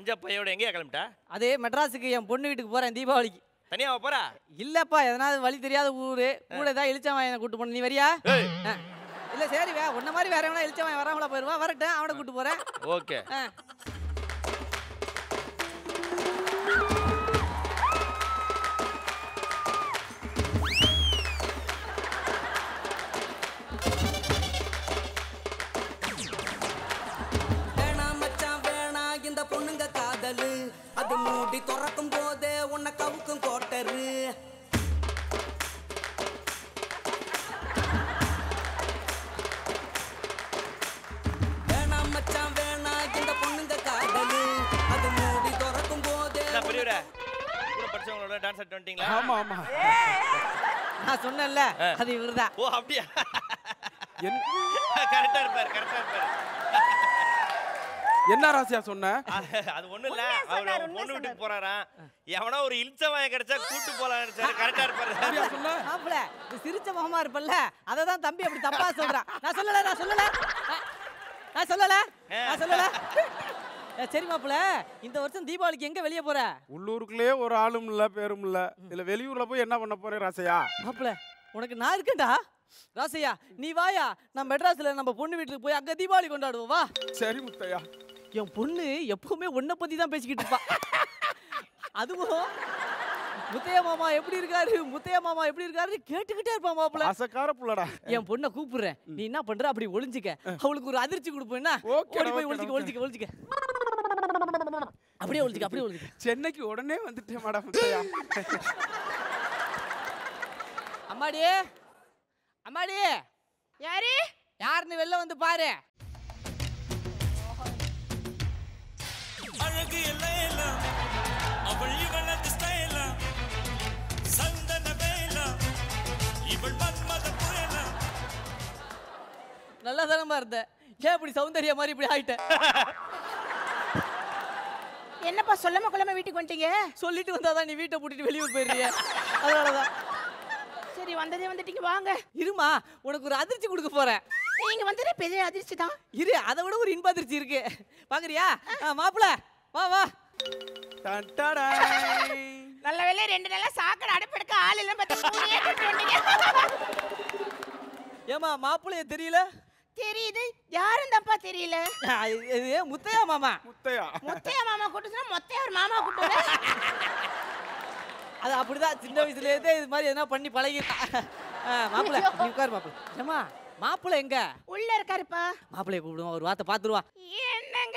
மஞ்ச பையோட எங்கேயா கிளம்பிட்டா அது மெட்ராஸுக்கு என் பொண்ணு வீட்டுக்கு போறேன் தீபாவளிக்கு தனியாவா போறா இல்லப்பா எதனாவது வழி தெரியாத ஊரு கூட ஏதாவது இழிச்சவன் கூட்டு போன நீ வரியா ஏய். ஆ. இல்ல சரி வே உன்ன மாதிரி வேற எவனா இழிச்சவன் வராமலா போயிருவா வரட்டும் அவனை கூட்டு போறேன் ஓகே ஆ. வேணா மச்சான் வேணா இந்த பொண்ணுங்க காதலு அது மூடி திறக்கும் போதே உன்னை கவுக்கும் கோட்டரு வேணா மச்சான் வேணா இந்த பொண்ணுங்க காதலு அது மூடி திறக்கும் போதே என்ன பெரியவரே கூட படிச்சவங்களோட டான்ஸ் ஆடிட்டு வந்துட்டீங்களா ஆமா ஆமா நான் சொன்னேன்ல அது இவர்தான் ஓ அப்படியா என்- கரெக்டா இருப்பாரு கரெக்டா இருப்பாரு என்ன ராசியா சொன்ன அது- அது ஒண்ணும் இல்ல அவர் அவங்க பொண்ணு வீட்டுக்கு போறாராம் எவனோ ஒரு இழிச்சவாய கிடைச்சா கூட்டு போலாம் நினைச்சாரு கரெக்டா இருப்பாரு அப்படியா சொன்ன மாப்பிள நீ சிரிச்ச முகமா இருப்பல்ல அதை தான் தம்பி அப்படி தப்பா சொல்றான் நான் சொல்லல நான் சொல்லல நான்- நான் சொல்லல நான் சொல்லல ஏ, சரி மாப்பிள இந்த வருஷம் தீபாவளிக்கு எங்க வெளியே போற உள்ளூருக்குள்ளேயே ஒரு ஆளும் இல்ல பேரும் இல்ல இதுல வெளியூர்ல போய் என்ன பண்ண போறேன் ராசையா மாப்பிள உனக்கு நான் இருக்கேன்டா ராசையா நீ வாயா நான் மெட்ராஸ்ல நம்ம பொண்ணு வீட்டுக்கு போய் அங்க தீபாவளி கொண்டாடுவோம் வா சரி முத்தையா என் பொண்ணு எப்பவுமே உன்னை பத்தி தான் பேசிக்கிட்டு இருப்பா அதுவும் முத்தையா மாமா எப்படி இருக்காரு முத்தையா மாமா எப்படி இருக்காரு கேட்டுக்கிட்டே இருப்பா மாப்பிள அசக்கார புள்ளடா என் பொண்ணை கூப்பிடுறேன் நீ என்ன பண்ற அப்படி ஒளிஞ்சுக்க அவளுக்கு ஒரு அதிர்ச்சி கொடுப்போம் என்ன ஓகேடா, ஓடி போய் ஓகேடா, ஒளிஞ்சுக்க ஒளிஞ்சுக்க ஒளிஞ்சுக்க அப்படியே ஒளிஞ்சுக்க அப்படியே ஒளிஞ்சுக்க சென்னைக்கு உடனே வந்துட்டேன் மேடம் முத்தையா அம்மாடி அம்மாடி யாரு யாருன்னு வெளில வந்து பாரு அழகு எல்லாம் அவள் இவளது ஸ்டைலா சந்தன வேலா இவள் மன்மத புயலா நல்லா தானமா இருந்த ஏன் இப்படி சௌந்தர்யா மாதிரி இப்படி ஆயிட்ட என்னப்பா சொல்லாம கொள்ளாம வீட்டுக்கு வந்துட்டீங்க சொல்லிட்டு வந்தாதான் நீ வீட்டை பூட்டிட்டு வெளியூர் போயிடுறிய அதனாலதான் சரி வந்ததே வந்துட்டீங்க வாங்க இருமா உனக்கு ஒரு அதிர்ச்சி கொடுக்க போறேன் நீங்க வந்ததே பெரிய அதிர்ச்சி தான் இரு அதை விட ஒரு இன்ப அதிர்ச்சி இருக்கு பாக்குறியா மாப்பிள வா வா டன் டடாய். நல்ல வேலை ரெண்டு நாளா சாக்கடை அடுப்பெடுக்க ஆள் இல்ல பத்தி வந்தீங்க ஏமா மாப்பிளைய தெரியல தெரியுது யாரும் தப்பா தெரியல ஆ, இது இது முத்தையா மாமா முத்தையா முத்தையா மாமா கூட்டு சொன்னா மொத்தையா ஒரு மாமா கூட்டு அது அப்படிதான் சின்ன வயசுல இருந்தே இது மாதிரி எதனா பண்ணி பழகிட்டான் மாப்பிள நீ உட்காரு மாப்பிள ஏமா மாப்பிள எங்க உள்ள இருக்காருப்பா மாப்பிளைய கூப்பிடுவோம் ஒரு வார்த்தை பாத்துருவா என்னங்க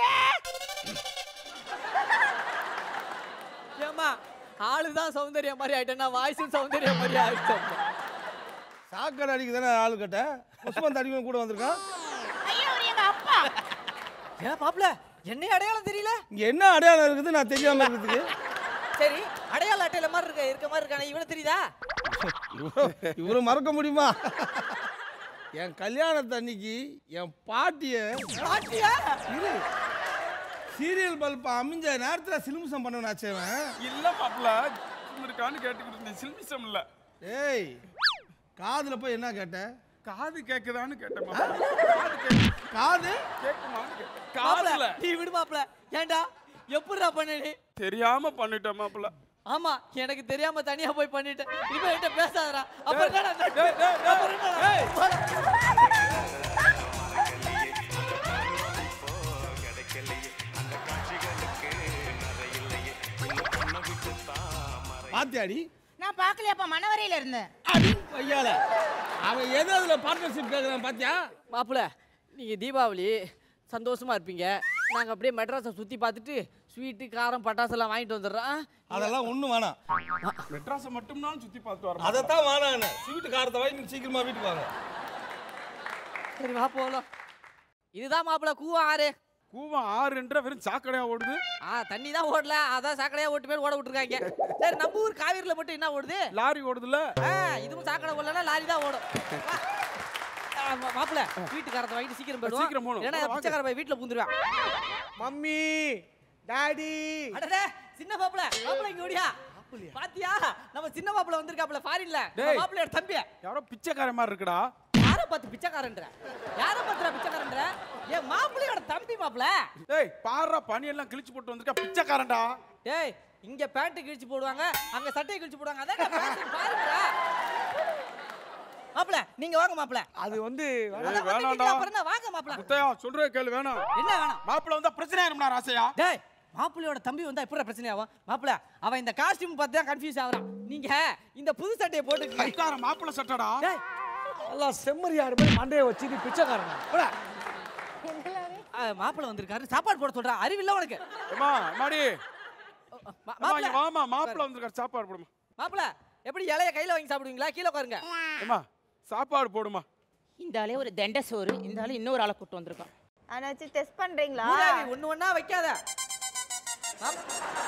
ஏமா ஆளுதான் சௌந்தர்யா மாதிரி ஆயிட்டேன்னா வாய்ஸும் சௌந்தர்யா மாதிரி ஆயிட்டேன் சாக்கடை அடிக்க தானே ஆளு கட்ட புஷ்பம் தடிக்கும் கூட வந்திருக்கான் ஐயோ அவர் எங்க அப்பா ஏன் மாப்பிள என்னைய அடையாளம் தெரியல இங்க என்ன அடையாளம் இருக்குது நான் தெரியாம இருக்கிறதுக்கு சரி அடையாள அட்டையில மாதிரி இருக்க இருக்க மாதிரி இருக்கானே இவனை தெரியுதா இவரு- இவரு மறக்க முடியுமா என் கல்யாணத்து அன்னைக்கு என் பாட்டிய பாட்டியா இரு சீரியல் பல்ப் அமைஞ்ச நேரத்துல சிலுமிசம் பண்ணவனாச்சேவன் இல்ல மாப்பிள இருக்கான்னு கேட்டுக்கிட்டு இருந்தேன் சில்மிசம் இல்ல ஏய் காதுல போய் என்ன கேட்ட காது கேக்குதான்னு கேட்டேன் மாப்பிள காது கேக்கு- காது கேக்குமான்னு கேட்டேன் மாப்பிள காதுல நீ விடு மாப்பிள ஏன்டா எப்படிடா பண்ண நீ தெரியாம பண்ணிட்டேன் மாப்பிள ஆமா எனக்கு தெரியாம தனியா போய் பண்ணிட்டேன் இனிமே என்கிட்ட பேசாதடா அப்புறம் என்னடா நட்பு? டேய், டேய், டேய், அப்புறம் என்னடா? ஏய். போடா. பாத்தியாடி நான் பார்க்கலையாப்பா மனவரையில இருந்தேன் அடி ஐயால அவன் எது அதுல பார்ட்னர்ஷிப் கேட்கறான் பாத்தியா மாப்பிள நீங்க தீபாவளி சந்தோஷமா இருப்பீங்க நாங்க அப்படியே மெட்ராஸை சுத்தி பார்த்துட்டு ஸ்வீட்டு காரம் பட்டாசெல்லாம் வாங்கிட்டு வந்துடுறோம் அதெல்லாம் ஒண்ணும் வேணாம் மெட்ராஸை மட்டும்தான் சுத்தி பார்த்து வரணும் அதைத்தான் வேணான்னு ஸ்வீட்டு காரத்தை வாங்கி நீங்க சீக்கிரமா வீட்டுக்கு வாங்க சரி வா போகலாம் இதுதான் மாப்பிள கூவா ஆறு கூவம் ஆறுன்ற வெறும் சாக்கடையா ஓடுது ஆ தண்ணி தான் ஓடல அதான் சாக்கடையா ஓட்டு பேர் ஓட விட்டுருக்காங்க சரி நம்ம ஊர் காவிரியில் மட்டும் என்ன ஓடுது லாரி ஓடுதுல ஆ இதுவும் சாக்கடை ஓடலன்னா லாரி தான் ஓடும் வா. ஆ, மா- மாப்பிள வீட்டுக்காரத்தை வாங்கிட்டு சீக்கிரம் போயிடுவோம் சீக்கிரம் போகணும். ஏன்னா வாங்க. பிச்சைக்கார போய் வீட்டில் பூந்துருவான் மம்மி டாடி அடடே சின்ன மாப்பிள மாப்பிள இங்க ஓடியா பாத்தியா நம்ம சின்ன மாப்பிள வந்திருக்காப்ல ஃபாரின்ல டேய். மாப்பிளையோட தம்பி யாரோ பிச்சைக்கார மாதிரி இருக்குடா யாரை பார்த்து பிச்சைக்காரன்ற யாரை பார்த்துடா பிச்சைக்காரன்ற என் மாப்பிள்ளையோட தம்பி மாப்பிள்ள டேய் பாடுறா பனியெல்லாம் கிழிச்சு போட்டு வந்திருக்கா பிச்சைக்காரன்டா டேய் இங்க பேண்ட் கிழிச்சு போடுவாங்க அங்க சட்டையை கிழிச்சு போடுவாங்க அதான் fashion பாருங்கடா மாப்பிள்ள நீங்க வாங்க மாப்பிள்ள அது வந்து அதான் ஏய், வந்து வேணாம்டா. நிக்கிறா பாருங்க, வாங்க மாப்பிள்ள முத்தையா சொல்ற கேளு வேணாம் என்ன வேணாம் மாப்பிள்ள வந்தா பிரச்சனை ஆயிரும்டா ராசையா டேய் மாப்பிள்ளையோட தம்பி வந்தா எப்படி பிரச்சனை ஆகும் மாப்பிள்ள அவன் இந்த காஸ்டியூம் பார்த்து தான் கன்ஃபியூஸ் ஆகுறான் நீங்க இந்த புது சட்டையை போட்டு கைக்கார மாப்பிள்ள சட்டடா டேய் எல்லாம் செம்மறியாடு மாதிரி மண்டையை வச்சு நீ பிச்சைக்காரன் போடா. மாப்பிள்ள வந்திருக்காரு சாப்பாடு போட சொல்றா அறிவில்ல உனக்கு ஏமா மாடி மா- அம்மா, இங்க மாப்பிள்ள வாமா மாப்பிள்ள வந்திருக்காரு சாப்பாடு போடுமா மாப்பிள்ள எப்படி இலைய கையில வாங்கி சாப்பிடுவீங்களா கீழே உட்காருங்க ஏமா சாப்பாடு போடுமா இந்த ஆளே ஒரு தண்ட சோறு இந்த ஆளு இன்னொரு ஆளை கூட்டு வந்திருக்கான் ஆனாச்சு டெஸ்ட் பண்றீங்களா மூதாவி ஒண்ணு ஒண்ணா வைக்காத மாப்~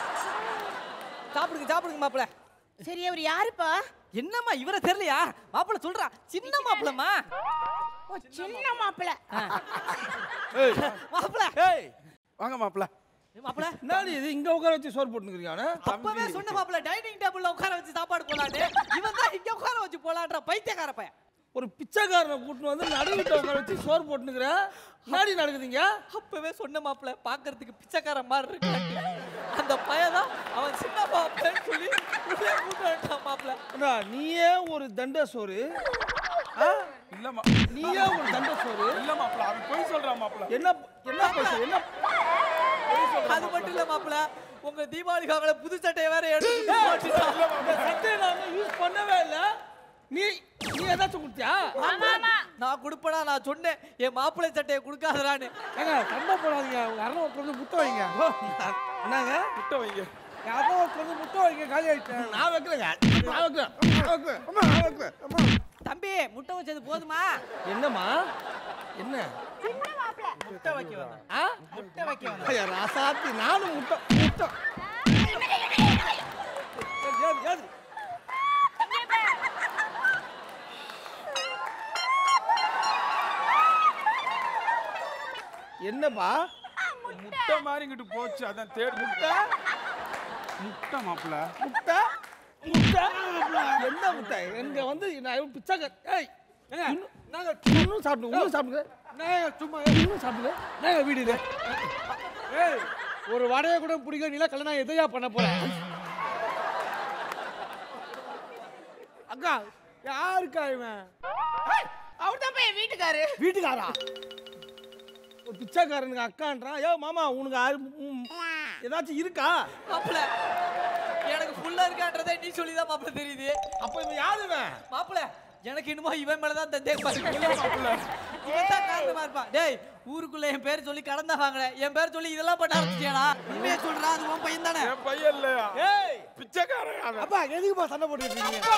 சாப்பிடுங்க சாப்பிடுங்க மாப்பிள்ள சரி அவர் யாருப்பா என்னம்மா இவரை தெரியலையா மாப்பிள்ள சொல்றா சின்ன மாப்பிள்ளம்மா ஓ சின்ன மாப்பிள்ள ஏய் மாப்பிள்ள ஏய் வாங்க மாப்பிள்ள மாப்பிள்ள என்னடி இது இங்க உட்கார வச்சு சோறு போட்டுருக்கீங்க அவனை அப்பவே சொன்ன மாப்பிள்ள டைனிங் டேபிள்ல உட்கார வச்சு சாப்பாடு போலான்னு இவன் தான் இங்க உட்கார வச்சு போலான்ற பைத்தியக்கார பையன் ஒரு பிச்சைக்காரனை கூட்டிட்டு வந்து நடுவிட்ட உட்கார வச்சு சோறு போட்டுனுக்குற நாடி நடக்குதுங்க அப்பவே சொன்ன மாப்பிள்ள பாக்குறதுக்கு பிச்சைக்கார மாதிரி இருக்கு அந்த பையன் தான் அவன் சின்ன மாப்பிள்ளன்னு சொல்லி உள்ளே கூட்டு வந்துட்டான் மாப்பிள்ள அண்ணா, நீயே ஒரு தண்ட சோறு ஆ? இல்லம்மா நீயே ஒரு தண்ட சோறு இல்ல மாப்பிள்ள அவன் போய் சொல்றான் மாப்பிள்ள என்ன என்ன பேசு என்ன அது மட்டும் இல்ல மாப்பிள்ள உங்க தீபாவளிக்காக புது சட்டையை வேற எடுத்து போட்டுட்டான். இந்த சட்டையை நான் யூஸ் பண்ணவே இல்ல நீ நீ ஏதாச்சும் கொடுத்தியா நான் கொடுப்பனா நான் சொன்னேன் என் மாப்பிள்ளை சட்டையை கொடுக்காதடான்னு ஏங்க சண்டை போடாதீங்க உங்க அரணை உட்காந்து முட்டை வைங்க என்னங்க முட்டை வைங்க என் அரணை உட்காந்து முட்டை வைங்க காலி ஆயிட்டேன் நான் வைக்கிறேங்க நான் வைக்கிறேன் நான் வைக்கிறேன் அம்மா, நான் வைக்கிறேன் அம்மா. தம்பி முட்டை வச்சது போதுமா என்னம்மா என்ன முட்டை வைக்க வந்தேன் ஆ முட்டை வைக்க வந்தேன் ஐயா, ராசாத்தி நானும் முட்டை முட்டை ஏது, ஏது? என்னப்பா முட்டை மாதிரி இங்கிட்டு போச்சு அதான் தேடி முட்டை முட்டை மாப்பிள்ள முட்டை முட்டை என்ன முட்டை எங்க வந்து நான் பிச்சாக்க ஏய் இன்னும் நாங்க இன்னும் சாப்பிடுங்க இன்னும் சாப்பிடுங்க நான் சும்மா இன்னும் சாப்பிடுங்க நான் வீடு இது ஏய் ஒரு வடையை கூட பிடிக்க நீல கல்யாணம் எதையா பண்ண போறேன் அக்கா யாருக்கா இவன் அவர் தான் என் வீட்டுக்காரு வீட்டுக்காரா ஒரு பிச்சைக்காரனுக்கு அக்கான்றான் ஏ மாமா உனக்கு ஆறு ம், ஏதாச்சும் இருக்கா மாப்பிள்ள எனக்கு ஃபுல்லா இருக்கான்றதே நீ சொல்லிதான் மாப்பிள்ள தெரியுது அப்ப இவன் யாரு இவன் மாப்பிள்ள எனக்கு என்னமோ இவன் மேலதான் தந்தேன் மாப்பிள்ள இவன் தான் காரணமா இருப்பான் டேய் ஊருக்குள்ள என் பேர் சொல்லி கடந்தா வாங்கல என் பேர் சொல்லி இதெல்லாம் பண்ண ஆரம்பிச்சியாடா உண்மையை சொல்றா அது உன் பையன் தானே என் பையன் இல்லையா ஏய் பிச்சைக்காரன் அவன் அப்பா எதுக்குப்பா சண்டை போட்டுட்டு இருக்கீங்க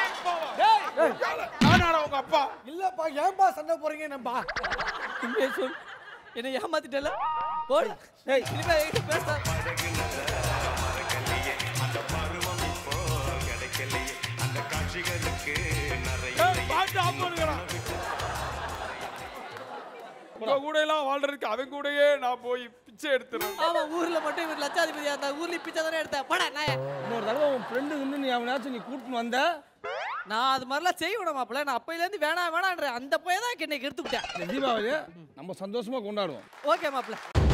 நானாடா உங்க அப்பா இல்லப்பா ஏன்பா சண்டை போறீங்க நம்பா உண்மையை சொல் என்னை ஏமாத்திட்டல போடு ஏய் இனிமே என்கிட்ட பேச ஏய், பாட்டு ஆஃப் பண்ணுங்கடா. உங்க கூட எல்லாம் வாழ்றதுக்கு அவன் கூடயே நான் போய் பிச்சை எடுத்துறேன் ஆமா ஊர்ல மட்டும் இவர் லட்சாதிபதியா இருந்தா ஊர்ல பிச்சை தானே எடுத்தேன் போடா நான் இன்னொரு தடவை உன் ஃப்ரெண்டு வந்து நீ அவனாச்சும் நீ கூட்டின்னு வந்த நான் அது மாதிரிலாம் செய்ய மாப்பிள்ள நான் அப்பையில இருந்து வேணாம் வேணான்ற அந்த பையன் தான் என்னை எடுத்துக்கிட்டேன் இந்த தீபாவளி நம்ம சந்தோஷமா கொண்டாடுவோம் ஓகே மாப்பிள்ள